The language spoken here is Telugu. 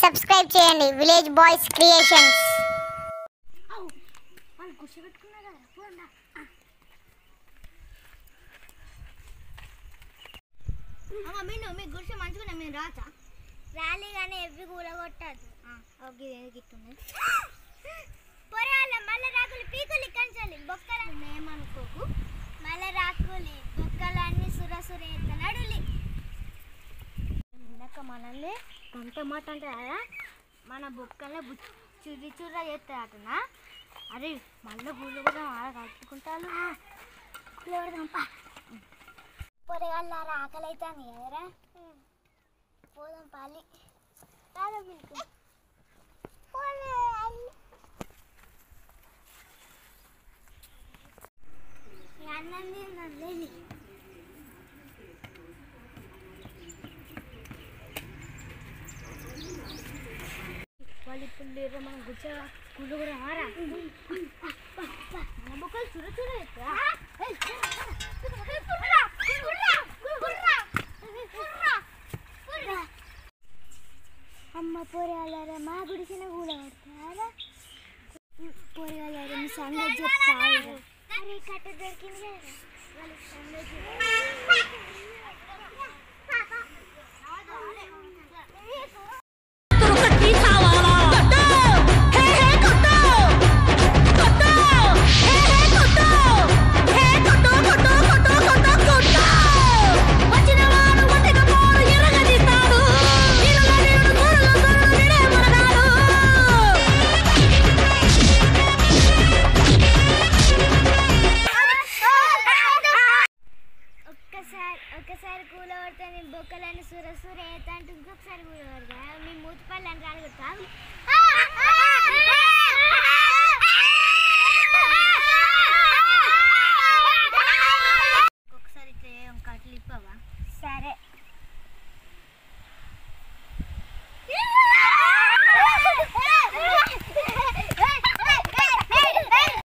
సబ్స్క్రైబ్ చేయండి విలేజ్ బాయ్స్ క్రియేషన్స్ వాళ్ళు కూర్చోబెట్టుకున్నారు కదా పోండా మమ్మీ నువ్వు మీ గుడిసె మంచిగా మేము రాచా ర్యాలీ కానీ ఎవ్వి కూలగొట్టద్దు ఓకే గిట్టుంది పొరాల మల్ల రాకులు పీకులు ఇక్కంచాలి బొక్కల ఏమనుకోకు మల్ల రాకులి బొక్కలన్నీ సురసుర నడులి విన్నాక మనల్ని గంట మాట అంటే కదా మన బొక్కలే బు- చుర్రి చుర్ర చేస్తారటనా అరే మళ్ళీ పూలు కూడా ఆడ కట్టుకుంటారు పొరగాళ్ళారా ఆకలి అవుతాను కదరా పోదాం పాలి రాదా పిలుపు అన్నం తిన్నాను లేని వాళ్ళు ఇప్పుడు లేరు మనం గుచ్చ పూలు కూడా ఆరా మన బొక్కలు చుర్ర చుర్ర చేస్తారా అమ్మ పొరగాళ్ళారా మా గుడిసిన కూడా కొడతారా పొరగాళ్ళారా మీ సంగతి చెప్తారా అరే కట్ట దొరికింది కదా వాళ్ళ సంగతి ఒక్కసారి ఒక్కసారి కూల పడితే నేను బొక్కలని సుర సుర ఏతా అంటే ఇంకొకసారి కూల పడతా మీ మూతి పళ్ళు అని రాలి కొడతా